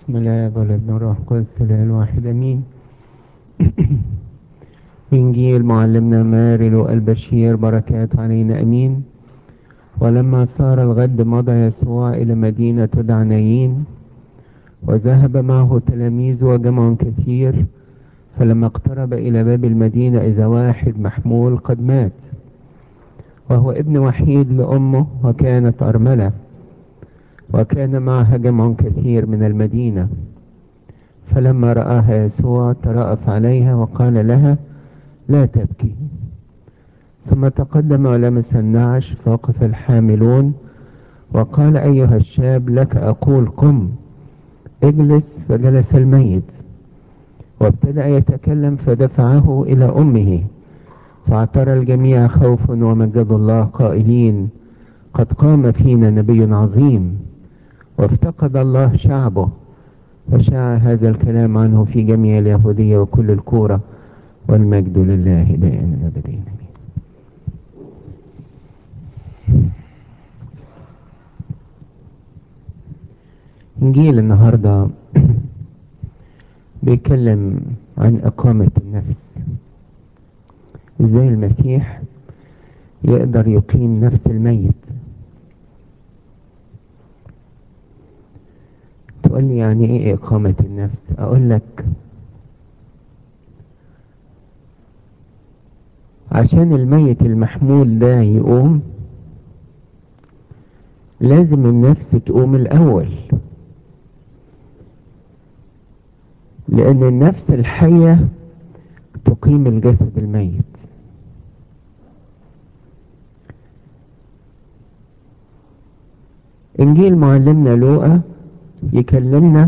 بسم الله والابن والروح القدس الاله الواحد امين انجيل معلمنا مارلو البشير بركات علينا امين ولما صار الغد مضى يسوع الى مدينه تدعى نايين وذهب معه تلاميذ وجمع كثير فلما اقترب الى باب المدينه اذا واحد محمول قد مات وهو ابن وحيد لامه وكانت ارمله وكان معها جمع كثير من المدينة فلما رآها يسوع ترأف عليها وقال لها لا تبكي ثم تقدم ولمس النعش فوقف الحاملون وقال أيها الشاب لك أقول قم اجلس فجلس الميت وابتدأ يتكلم فدفعه إلى أمه فاعترى الجميع خوفا ومجدوا الله قائلين قد قام فينا نبي عظيم وافتقد الله شعبه فشاع هذا الكلام عنه في جميع اليهودية وكل الكورة والمجد لله دائما أبدين إنجيل النهاردة بيتكلم عن إقامة النفس إزاي المسيح يقدر يقيم نفس الميت تقول لي يعني ايه اقامة النفس اقول لك عشان الميت المحمول ده يقوم لازم النفس تقوم الاول لان النفس الحية تقيم الجسد الميت انجيل معلمنا لوقا يكلمنا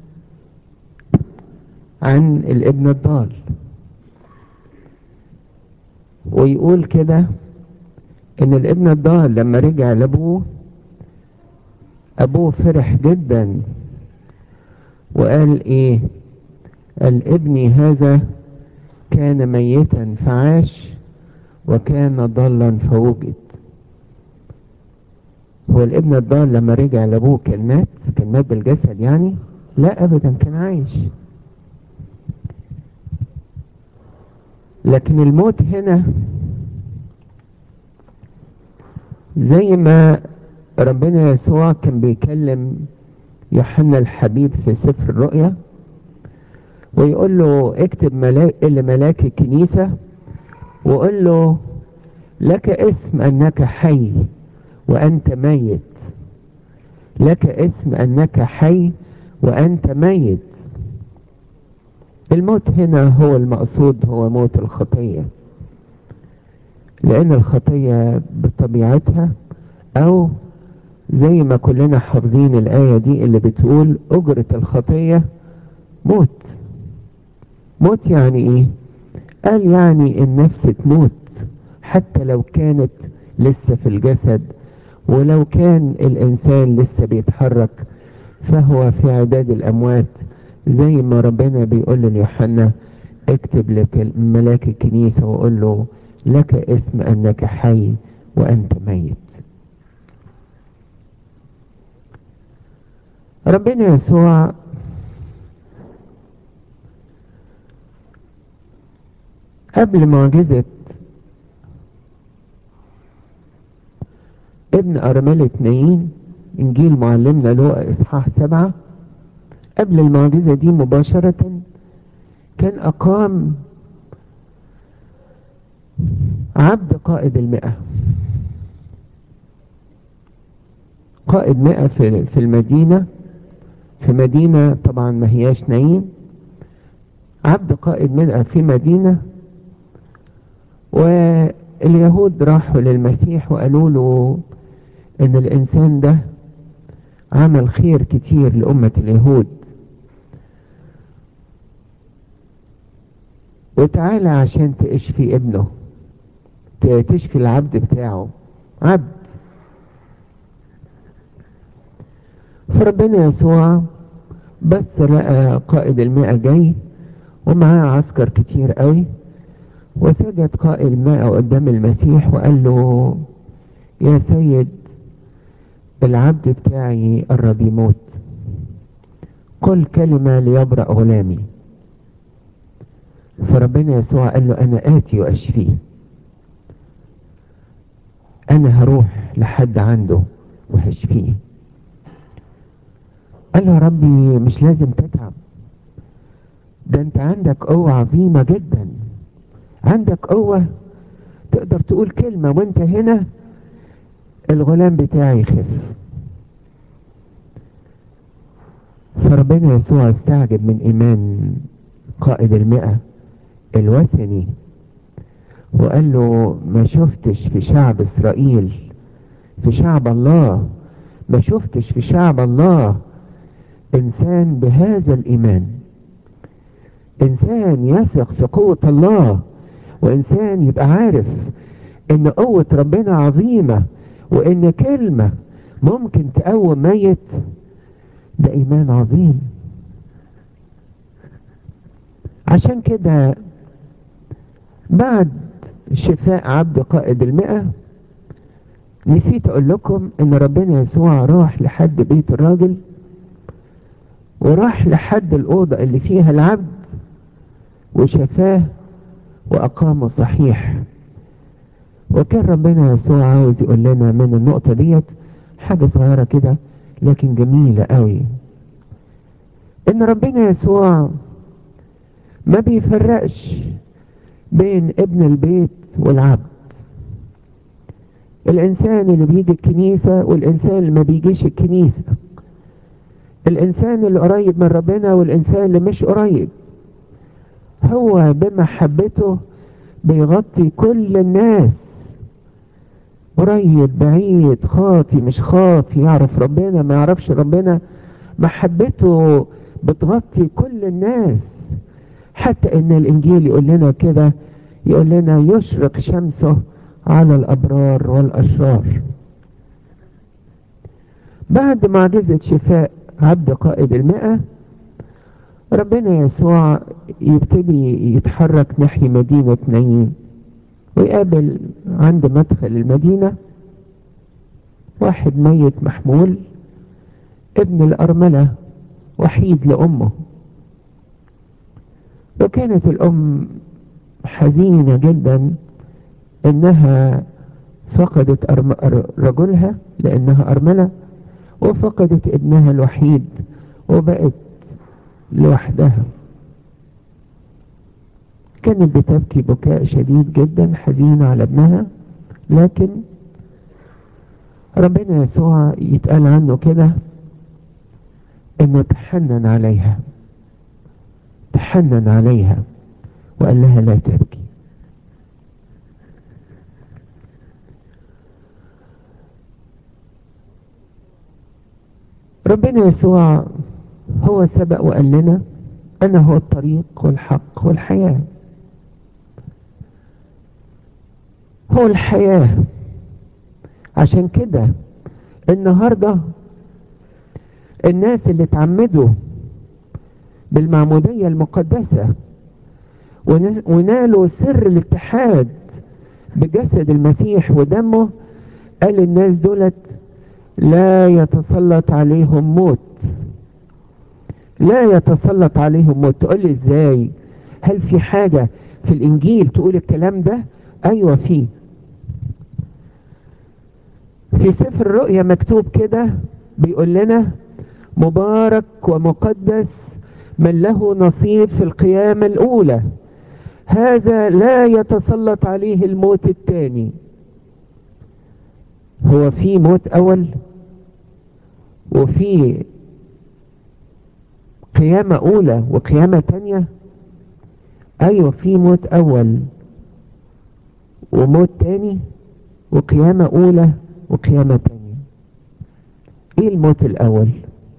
عن الابن الضال ويقول كده ان الابن الضال لما رجع لابوه ابوه فرح جدا وقال ايه قال ابني هذا كان ميتا فعاش وكان ضالا فوجد هو الابن الضال لما رجع لابوه كان مات كان مات بالجسد يعني لا ابدا كان عايش لكن الموت هنا زي ما ربنا يسوع كان بيكلم يوحنا الحبيب في سفر الرؤيا ويقول له اكتب ملاك لملاك الكنيسة وقول له لك اسم انك حي وأنت ميت لك اسم أنك حي وأنت ميت الموت هنا هو المقصود هو موت الخطية لأن الخطية بطبيعتها أو زي ما كلنا حافظين الآية دي اللي بتقول أجرة الخطية موت موت يعني إيه؟ قال يعني النفس تموت حتى لو كانت لسه في الجسد ولو كان الانسان لسه بيتحرك فهو في عداد الاموات زي ما ربنا بيقول ليوحنا اكتب لك ملاك الكنيسة وقول له لك اسم انك حي وانت ميت ربنا يسوع قبل معجزة ابن أرملة نايين إنجيل معلمنا لوقا إصحاح سبعة قبل المعجزة دي مباشرة كان أقام عبد قائد المئة قائد مئة في, في المدينة في مدينة طبعا ما هياش نايين عبد قائد مئة في مدينة واليهود راحوا للمسيح وقالوا له ان الانسان ده عمل خير كتير لأمة اليهود وتعالى عشان تشفي ابنه تشفي العبد بتاعه عبد فربنا يسوع بس لقى قائد المئة جاي ومعاه عسكر كتير قوي وسجد قائد المئة قدام المسيح وقال له يا سيد العبد بتاعي قرب يموت قل كلمة ليبرأ غلامي فربنا يسوع قال له انا اتي واشفيه انا هروح لحد عنده وهشفيه قال له يا ربي مش لازم تتعب ده انت عندك قوة عظيمة جدا عندك قوة تقدر تقول كلمة وانت هنا الغلام بتاعي يخف فربنا يسوع استعجب من ايمان قائد المئة الوثني وقال له ما شفتش في شعب اسرائيل في شعب الله ما شفتش في شعب الله انسان بهذا الايمان انسان يثق في قوة الله وانسان يبقى عارف ان قوة ربنا عظيمة وان كلمة ممكن تقوم ميت ده ايمان عظيم عشان كده بعد شفاء عبد قائد المئة نسيت اقول لكم ان ربنا يسوع راح لحد بيت الراجل وراح لحد الاوضة اللي فيها العبد وشفاه واقامه صحيح وكان ربنا يسوع عاوز يقول لنا من النقطة ديت حاجة صغيرة كده لكن جميلة قوي ان ربنا يسوع ما بيفرقش بين ابن البيت والعبد الانسان اللي بيجي الكنيسة والانسان اللي ما بيجيش الكنيسة الانسان اللي قريب من ربنا والانسان اللي مش قريب هو بمحبته بيغطي كل الناس قريب بعيد خاطي مش خاطي يعرف ربنا ما يعرفش ربنا محبته بتغطي كل الناس حتى ان الانجيل يقول لنا كده يقول لنا يشرق شمسه على الابرار والاشرار بعد معجزة شفاء عبد قائد المئة ربنا يسوع يبتدي يتحرك ناحية مدينة نعيم ويقابل عند مدخل المدينة واحد ميت محمول ابن الأرملة وحيد لأمه وكانت الأم حزينة جدا إنها فقدت أرم... رجلها لأنها أرملة وفقدت ابنها الوحيد وبقت لوحدها كانت بتبكي بكاء شديد جدا حزينة على ابنها لكن ربنا يسوع يتقال عنه كده انه تحنن عليها تحنن عليها وقال لها لا تبكي ربنا يسوع هو سبق وقال لنا انا هو الطريق والحق والحياة هو الحياة عشان كده النهاردة الناس اللي اتعمدوا بالمعمودية المقدسة ونالوا سر الاتحاد بجسد المسيح ودمه قال الناس دولت لا يتسلط عليهم موت لا يتسلط عليهم موت تقول لي ازاي هل في حاجة في الانجيل تقول الكلام ده ايوه في في سفر الرؤيا مكتوب كده بيقول لنا مبارك ومقدس من له نصيب في القيامة الاولى هذا لا يتسلط عليه الموت الثاني هو في موت اول وفي قيامة اولى وقيامة تانية ايوه في موت اول وموت تاني وقيامة اولى وقيامة تانية ايه الموت الاول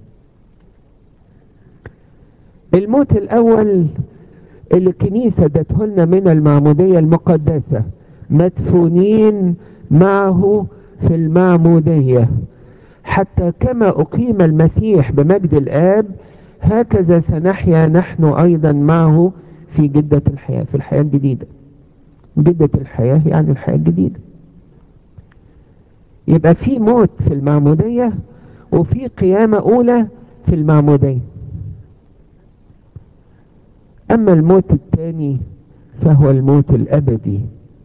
الموت الاول اللي الكنيسة ادتهولنا من المعمودية المقدسة مدفونين معه في المعمودية حتى كما أقيم المسيح بمجد الآب هكذا سنحيا نحن أيضا معه في جدة الحياة في الحياة الجديدة جدة الحياة يعني الحياة الجديدة يبقى في موت في المعمودية وفي قيامة أولى في المعمودية اما الموت الثاني فهو الموت الابدي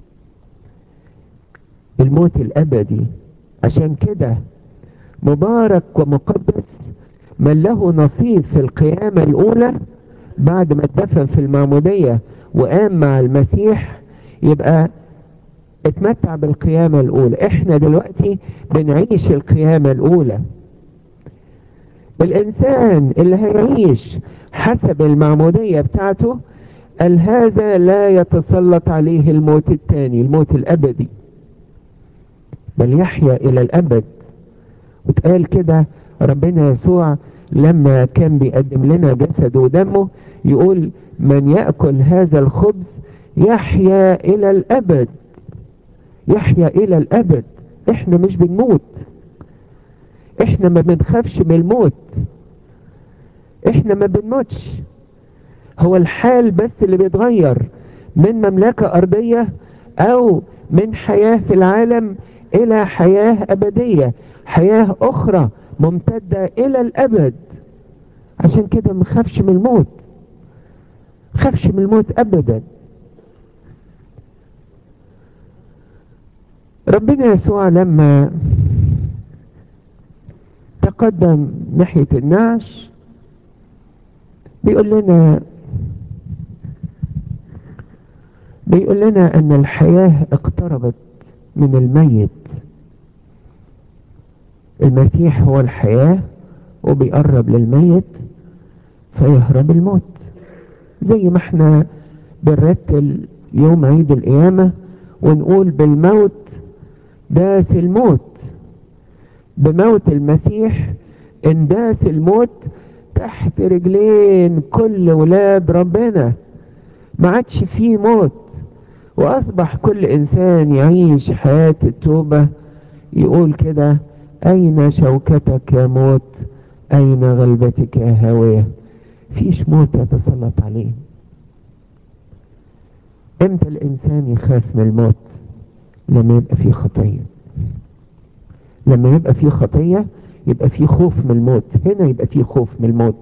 الموت الابدي عشان كده مبارك ومقدس من له نصيب في القيامة الاولى بعد ما اتدفن في المعمودية وقام مع المسيح يبقى اتمتع بالقيامة الاولى احنا دلوقتي بنعيش القيامة الاولى الانسان اللي هيعيش حسب المعمودية بتاعته قال هذا لا يتسلط عليه الموت الثاني الموت الابدي بل يحيا الى الابد وتقال كده ربنا يسوع لما كان بيقدم لنا جسده ودمه يقول من يأكل هذا الخبز يحيا الى الابد يحيا الى الابد احنا مش بنموت احنا ما بنخافش من الموت احنا ما بنموتش هو الحال بس اللي بيتغير من مملكة ارضية او من حياة في العالم الى حياة ابدية حياة اخرى ممتدة الى الابد عشان كده ما خافش من الموت خافش من الموت ابدا ربنا يسوع لما تقدم ناحية النعش بيقول لنا بيقول لنا ان الحياة اقتربت من الميت المسيح هو الحياة وبيقرب للميت فيهرب الموت زي ما احنا بنرتل يوم عيد القيامة ونقول بالموت داس الموت بموت المسيح انداس الموت تحت رجلين كل ولاد ربنا ما عادش فيه موت واصبح كل انسان يعيش حياة التوبة يقول كده اين شوكتك يا موت اين غلبتك يا هاوية فيش موت يتسلط عليه امتى الانسان يخاف من الموت لما يبقى فيه خطية لما يبقى فيه خطية يبقى فيه خوف من الموت هنا يبقى فيه خوف من الموت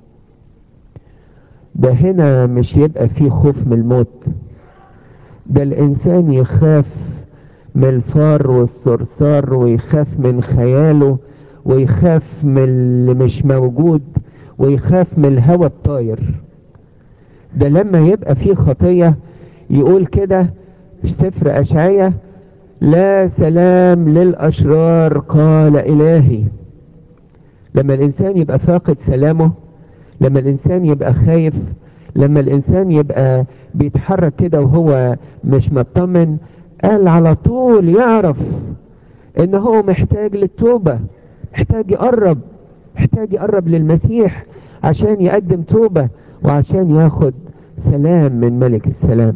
ده هنا مش يبقى فيه خوف من الموت ده الانسان يخاف من الفار والصرصار ويخاف من خياله ويخاف من اللي مش موجود ويخاف من الهوى الطاير ده لما يبقى فيه خطية يقول كده في سفر اشعية لا سلام للاشرار قال الهي لما الانسان يبقى فاقد سلامه لما الانسان يبقى خايف لما الانسان يبقى بيتحرك كده وهو مش مطمن قال على طول يعرف ان هو محتاج للتوبة محتاج يقرب محتاج يقرب للمسيح عشان يقدم توبة وعشان ياخد سلام من ملك السلام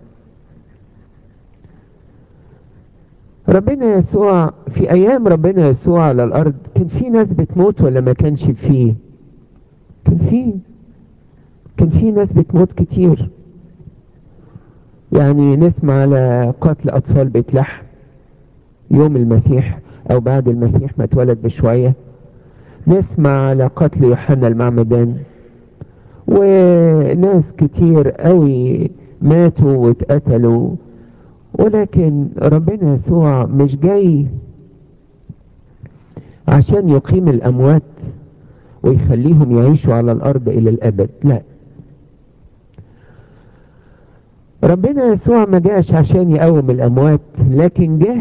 ربنا يسوع في ايام ربنا يسوع على الارض كان في ناس بتموت ولا ما كانش فيه كان في كان في ناس بتموت كتير يعني نسمع على قتل اطفال بيت لحم يوم المسيح او بعد المسيح ما اتولد بشوية نسمع على قتل يوحنا المعمدان وناس كتير قوي ماتوا واتقتلوا ولكن ربنا يسوع مش جاي عشان يقيم الاموات ويخليهم يعيشوا على الارض الى الابد لا ربنا يسوع ما جاش عشان يقوم الاموات لكن جه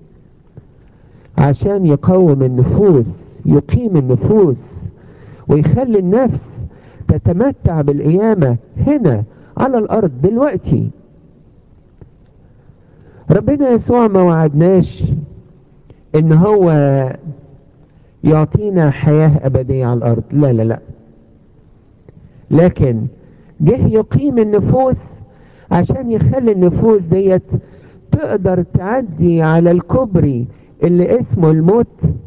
عشان يقوم النفوس يقيم النفوس ويخلي النفس تتمتع بالقيامة هنا على الارض دلوقتي ربنا يسوع ما وعدناش ان هو يعطينا حياة ابدية على الارض لا لا لا لكن جه يقيم النفوس عشان يخلي النفوس ديت تقدر تعدي على الكوبري اللي اسمه الموت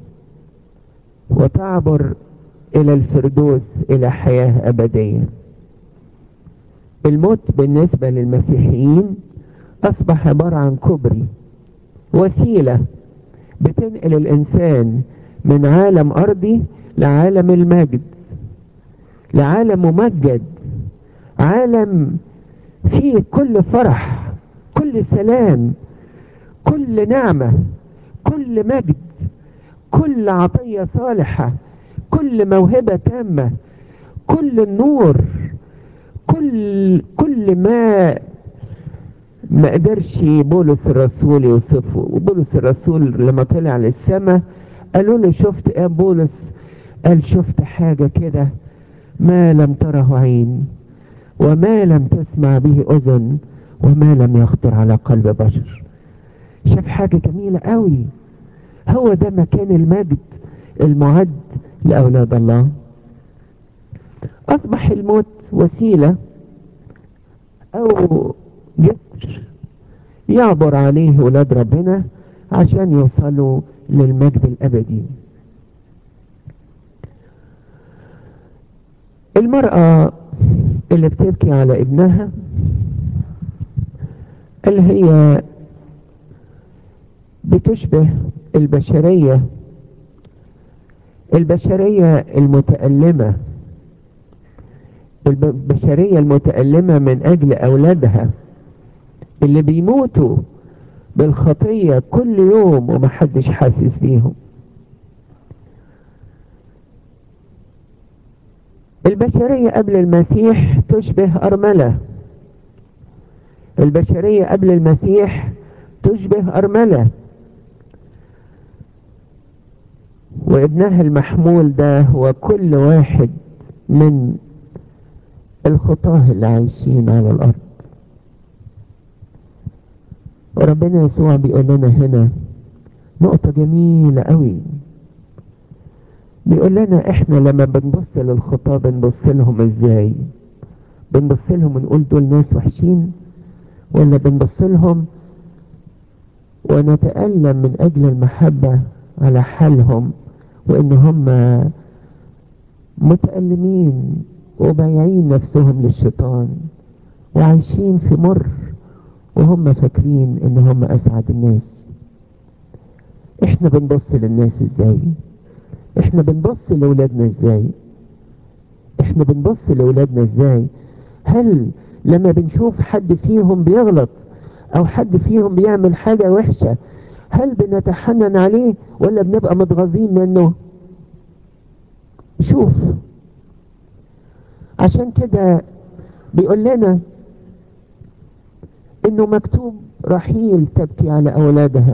وتعبر الى الفردوس الى حياة ابدية الموت بالنسبة للمسيحيين اصبح عبارة عن كوبري وسيلة بتنقل الانسان من عالم ارضي لعالم المجد لعالم ممجد عالم فيه كل فرح كل سلام كل نعمة كل مجد كل عطية صالحة كل موهبة تامة كل النور كل كل ما ما قدرش بولس الرسول يوصفه وبولس الرسول لما طلع للسماء قالوا له شفت ايه بولس قال شفت حاجة كده ما لم تره عين وما لم تسمع به اذن وما لم يخطر على قلب بشر شاف حاجة جميلة قوي هو ده مكان المجد المعد لأولاد الله أصبح الموت وسيلة أو جسر يعبر عليه ولاد ربنا عشان يوصلوا للمجد الأبدي المرأة اللي بتبكي على ابنها اللي هي بتشبه البشرية البشرية المتألمة البشرية المتألمة من أجل أولادها اللي بيموتوا بالخطية كل يوم ومحدش حاسس بيهم البشرية قبل المسيح تشبه أرملة البشرية قبل المسيح تشبه أرملة وابنها المحمول ده هو كل واحد من الخطاه اللي عايشين على الأرض وربنا يسوع بيقول لنا هنا نقطة جميلة قوي بيقول لنا احنا لما بنبص للخطاة بنبص لهم ازاي بنبص لهم ونقول دول ناس وحشين ولا بنبص لهم ونتألم من اجل المحبة على حالهم وان هم متألمين وبايعين نفسهم للشيطان وعايشين في مر وهم فاكرين ان هم اسعد الناس احنا بنبص للناس ازاي احنا بنبص لاولادنا ازاي احنا بنبص لاولادنا ازاي هل لما بنشوف حد فيهم بيغلط او حد فيهم بيعمل حاجة وحشة هل بنتحنن عليه ولا بنبقى متغاظين منه شوف عشان كده بيقول لنا انه مكتوب رحيل تبكي على اولادها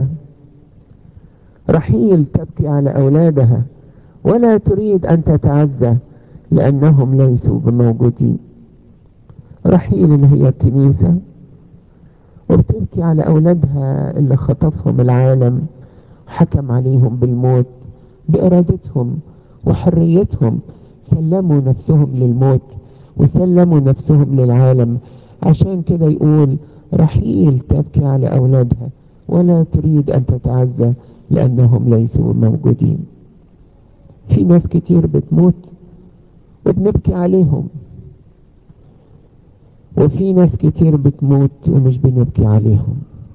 رحيل تبكي على اولادها ولا تريد ان تتعزى لانهم ليسوا بموجودين رحيل اللي هي الكنيسة وبتبكي على اولادها اللي خطفهم العالم حكم عليهم بالموت بارادتهم وحريتهم سلموا نفسهم للموت وسلموا نفسهم للعالم عشان كده يقول رحيل تبكي على أولادها ولا تريد أن تتعزى لأنهم ليسوا موجودين في ناس كتير بتموت وبنبكي عليهم وفي ناس كتير بتموت ومش بنبكي عليهم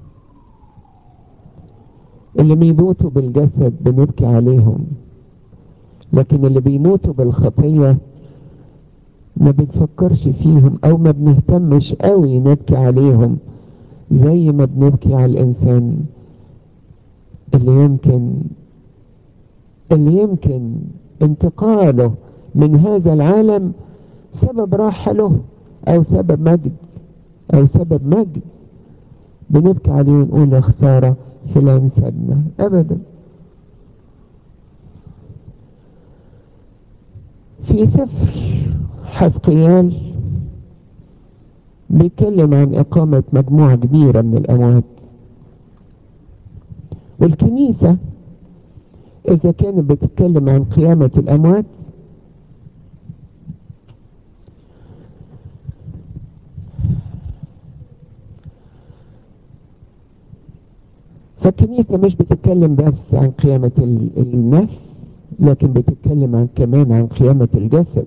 اللي بيموتوا بالجسد بنبكي عليهم لكن اللي بيموتوا بالخطية ما بنفكرش فيهم او ما بنهتمش قوي نبكي عليهم زي ما بنبكي على الانسان اللي يمكن اللي يمكن انتقاله من هذا العالم سبب راحة له او سبب مجد او سبب مجد بنبكي عليه ونقول يا خسارة فلان سابنا ابدا في سفر حسقيال بيتكلم عن إقامة مجموعة كبيرة من الأموات والكنيسة إذا كانت بتتكلم عن قيامة الأموات فالكنيسة مش بتتكلم بس عن قيامة النفس لكن بتتكلم عن كمان عن قيامة الجسد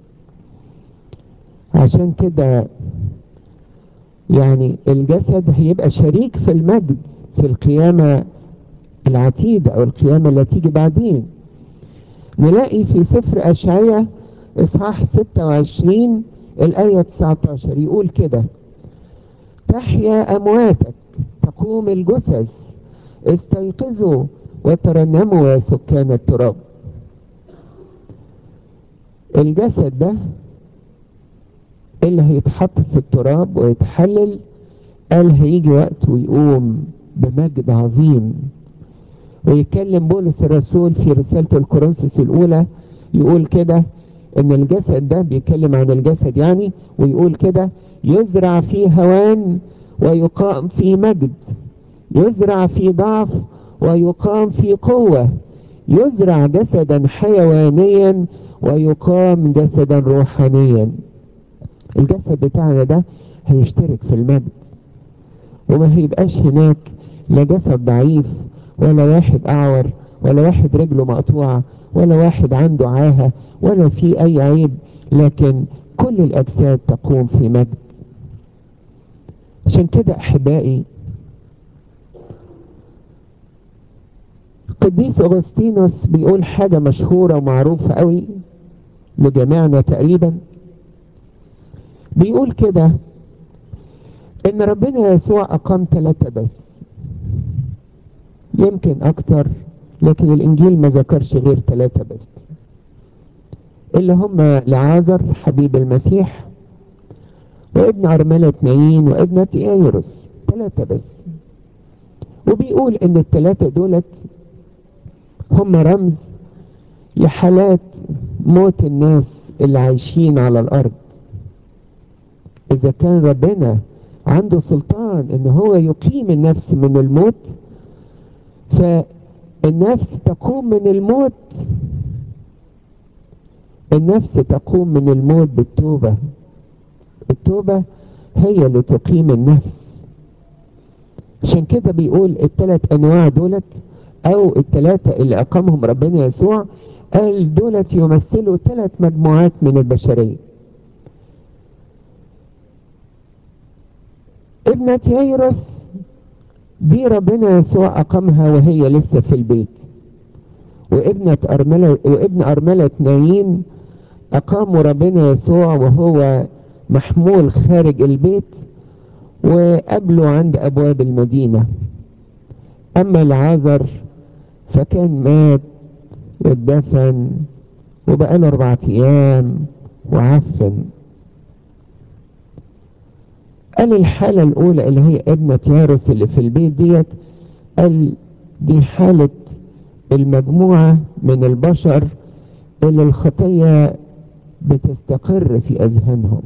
عشان كده يعني الجسد هيبقى شريك في المجد في القيامة العتيدة أو القيامة اللي تيجي بعدين نلاقي في سفر أشعية إصحاح 26 الآية 19 يقول كده تحيا أمواتك تقوم الجثث استيقظوا وترنموا يا سكان التراب الجسد ده اللي هيتحط في التراب ويتحلل قال هيجي وقت ويقوم بمجد عظيم ويتكلم بولس الرسول في رسالته الكورنثوس الأولى يقول كده ان الجسد ده بيتكلم عن الجسد يعني ويقول كده يزرع في هوان ويقام في مجد يزرع في ضعف ويقام في قوة يزرع جسدا حيوانيا ويقام جسدا روحانيا الجسد بتاعنا ده هيشترك في المجد وما هيبقاش هناك لا جسد ضعيف ولا واحد اعور ولا واحد رجله مقطوعة ولا واحد عنده عاهة ولا في اي عيب لكن كل الاجساد تقوم في مجد عشان كده احبائي قديس اغسطينوس بيقول حاجة مشهورة ومعروفة قوي لجميعنا تقريبا بيقول كده ان ربنا يسوع اقام ثلاثة بس يمكن اكتر لكن الانجيل ما ذكرش غير ثلاثة بس اللي هم لعازر حبيب المسيح وابن أرملة نايين وابنة ايروس ثلاثة بس وبيقول ان الثلاثة دولت هم رمز لحالات موت الناس اللي عايشين على الارض اذا كان ربنا عنده سلطان ان هو يقيم النفس من الموت فالنفس تقوم من الموت النفس تقوم من الموت بالتوبة التوبة هي اللي تقيم النفس عشان كده بيقول الثلاث انواع دولت او الثلاثة اللي اقامهم ربنا يسوع قال دولت يمثلوا ثلاث مجموعات من البشرية ابنة ييروس دي ربنا يسوع اقامها وهي لسه في البيت وابنة أرملة وابن أرملة نايين أقاموا ربنا يسوع وهو محمول خارج البيت وقابله عند أبواب المدينة أما العازر فكان مات واتدفن وبقى له أربعة أيام وعفن قال الحالة الأولى اللي هي ابنة يارس اللي في البيت ديت قال دي حالة المجموعة من البشر اللي الخطية بتستقر في أذهانهم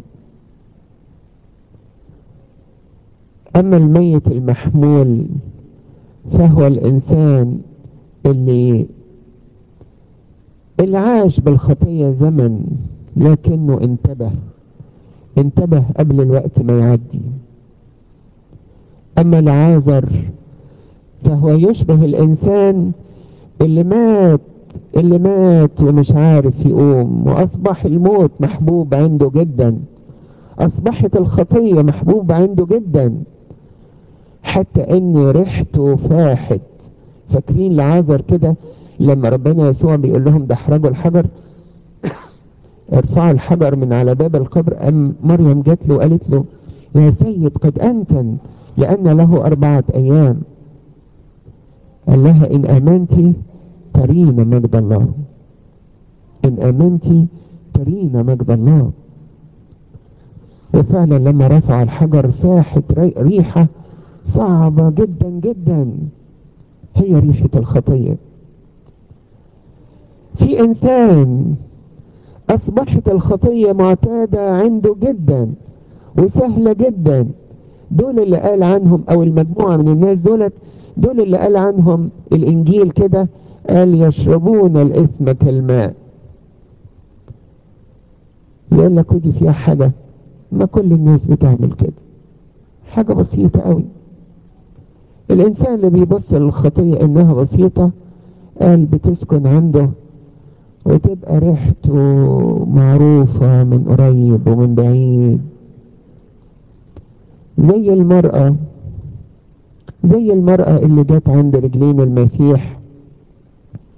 أما الميت المحمول فهو الإنسان اللي اللي عاش بالخطية زمن لكنه انتبه انتبه قبل الوقت ما يعدي أما العازر فهو يشبه الإنسان اللي مات اللي مات ومش عارف يقوم وأصبح الموت محبوب عنده جدا أصبحت الخطية محبوبة عنده جدا حتى ان ريحته فاحت فاكرين لعازر كده لما ربنا يسوع بيقول لهم ده احرجوا الحجر ارفعوا الحجر من على باب القبر ام مريم جات له وقالت له يا سيد قد انتن لان له اربعة ايام قال لها ان امنتي ترين مجد الله ان امنتي ترين مجد الله وفعلا لما رفع الحجر فاحت ريحة صعبة جدا جدا هي ريحة الخطية في انسان اصبحت الخطية معتادة عنده جدا وسهلة جدا دول اللي قال عنهم او المجموعة من الناس دولت دول اللي قال عنهم الانجيل كده قال يشربون الاسم كالماء يقول لك ودي فيها حاجة ما كل الناس بتعمل كده حاجة بسيطة قوي الانسان اللي بيبص للخطية انها بسيطة قال بتسكن عنده وتبقى ريحته معروفة من قريب ومن بعيد زي المرأة زي المرأة اللي جت عند رجلين المسيح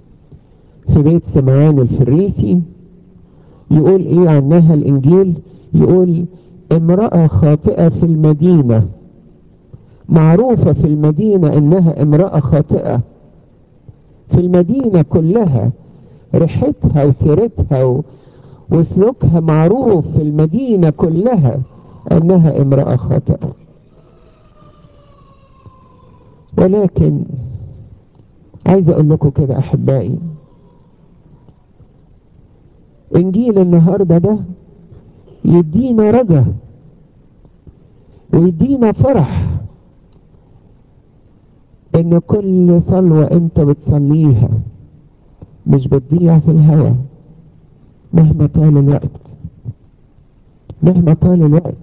في بيت سمعان الفريسي يقول ايه عنها الانجيل يقول امرأة خاطئة في المدينة معروفة في المدينة انها امرأة خاطئة في المدينة كلها ريحتها وسيرتها و... وسلوكها معروف في المدينة كلها انها امرأة خاطئة ولكن عايز اقول لكم كده احبائي انجيل النهاردة ده يدينا رجا ويدينا فرح ان كل صلوة انت بتصليها مش بتضيع في الهوى مهما طال الوقت مهما طال الوقت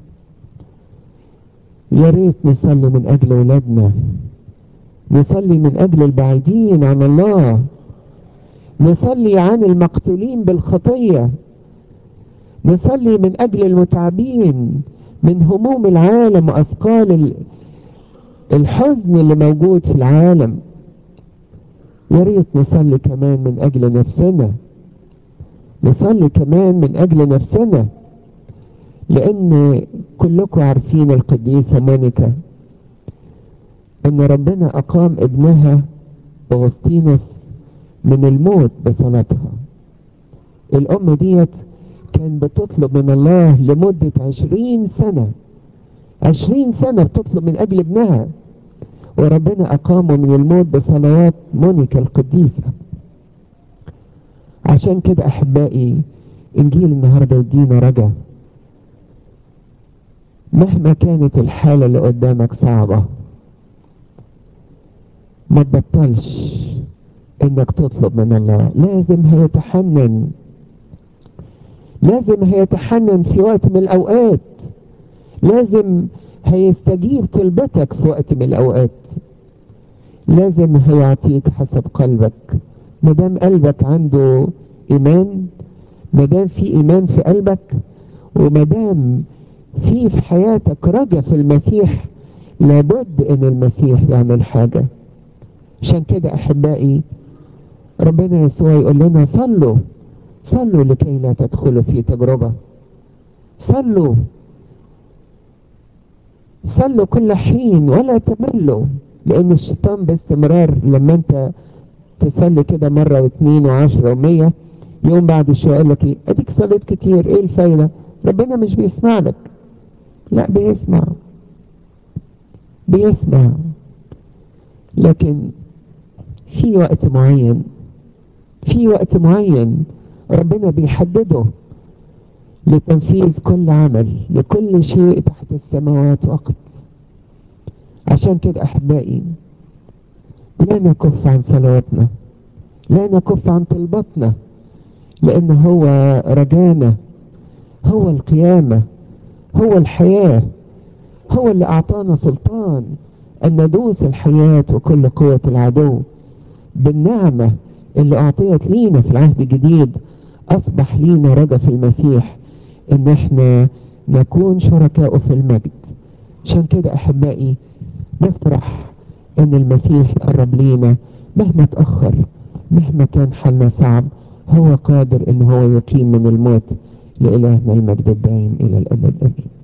يا ريت نصلي من اجل ولادنا نصلي من اجل البعيدين عن الله نصلي عن المقتولين بالخطية نصلي من اجل المتعبين من هموم العالم واثقال الحزن اللي موجود في العالم يا ريت نصلي كمان من اجل نفسنا نصلي كمان من اجل نفسنا لان كلكم عارفين القديسة مونيكا ان ربنا اقام ابنها اغسطينوس من الموت بصلاتها الام ديت كان بتطلب من الله لمدة عشرين سنة عشرين سنة بتطلب من اجل ابنها وربنا اقامه من الموت بصلوات مونيكا القديسة عشان كده احبائي انجيل النهاردة يدينا رجا مهما كانت الحالة اللي قدامك صعبة ما تبطلش انك تطلب من الله لازم هيتحنن لازم هيتحنن في وقت من الاوقات لازم هيستجيب طلبتك في وقت من الاوقات لازم هيعطيك حسب قلبك مدام قلبك عنده ايمان مدام في ايمان في قلبك ومدام في في حياتك رجا في المسيح لابد ان المسيح يعمل حاجة عشان كده احبائي ربنا يسوع يقول لنا صلوا صلوا لكي لا تدخلوا في تجربة صلوا صلوا كل حين ولا تملوا لان الشيطان باستمرار لما انت تصلي كده مرة واثنين وعشرة ومية يوم بعد شوية يقول لك ايه اديك صليت كتير ايه الفايدة ربنا مش بيسمع لك لا بيسمع بيسمع لكن في وقت معين في وقت معين ربنا بيحدده لتنفيذ كل عمل لكل شيء تحت السماوات وقت عشان كده احبائي لا نكف عن صلواتنا لا نكف عن طلباتنا لان هو رجانا هو القيامة هو الحياة هو اللي اعطانا سلطان ان ندوس الحياة وكل قوة العدو بالنعمة اللي اعطيت لينا في العهد الجديد اصبح لينا رجا في المسيح ان احنا نكون شركاء في المجد عشان كده احبائي نفرح ان المسيح يقرب لينا مهما تأخر مهما كان حالنا صعب هو قادر ان هو يقيم من الموت لإلهنا المجد الدائم الى الابد امين